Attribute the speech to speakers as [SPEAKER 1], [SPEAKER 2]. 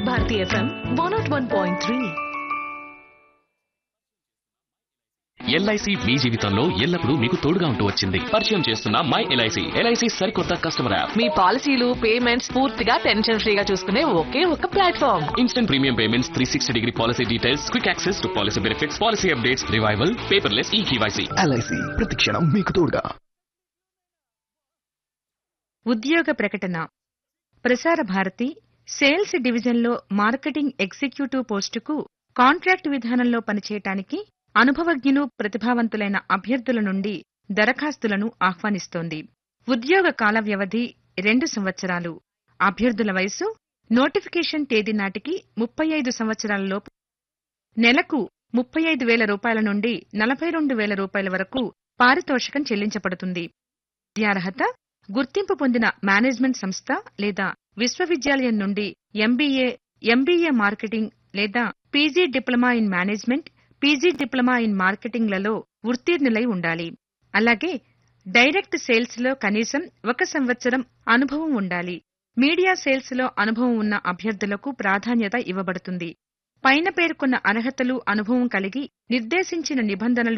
[SPEAKER 1] Bharati FM one naught one point three
[SPEAKER 2] LIC మీ జీవితంలో ఎల్లప్పుడూ మీకు తోడుగా ఉంటూ వచ్చింది పరిచయం చేస్తున్న మై ఎల్ఐసి ఎల్ఐసి సరికొత్త కస్టమర్ యాప్
[SPEAKER 1] మీ పాలసీలు పేమెంట్స్ పూర్తిగా టెన్షన్ ఫ్రీగా చూసుకునే ఒకే ఒక platform
[SPEAKER 2] instant premium payments three sixty degree policy details quick access to policy benefits policy updates revival paperless e KYC
[SPEAKER 3] LIC ప్రతిక్షణం మీకు తోడుగా
[SPEAKER 4] ఉద్యోగ ప్రకటన ప్రసార భారతి సేల్స్ డివిజన్లో మార్కెటింగ్ ఎగ్జిక్యూటివ్ పోస్టుకు కాంట్రాక్ట్ విధానంలో పనిచేయటానికి అనుభవజ్ఞులు ప్రతిభావంతులైన అభ్యర్థుల నుండి దరఖాస్తులను ఆహ్వానిస్తోంది ఉద్యోగ కాల వ్యవధి రెండు సంవత్సరాలు అభ్యర్థుల వయసు నోటిఫికేషన్ తేదీ నాటికి ముప్పై ఐదు సంవత్సరాలలోపు నెలకు ముప్పై ఐదు వేల రూపాయల నుండి నలభై రెండు వేల రూపాయల వరకు పారితోషికం చెల్లించబడుతుంది విద్యార్హత గుర్తింపు పొందిన మేనేజ్మెంట్ సంస్థ లేదా విశ్వవిద్యాలయం నుండి ఎంబీఏ ఎంబీఏ మార్కెటింగ్ లేదా PG diploma in management PG diploma in మార్కెటింగ్లలో ఉత్తీర్ణులై ఉండాలి అలాగే డైరెక్ట్ సేల్స్ లో కనీసం ఒక సంవత్సరం అనుభవం ఉండాలి మీడియా సేల్స్ లో అనుభవం ఉన్న అభ్యర్థులకు ప్రాధాన్యత ఇవ్వబడుతుంది పైన పేర్కొన్న అర్హతలు అనుభవం కలిగి నిర్దేశించిన నిబంధనలు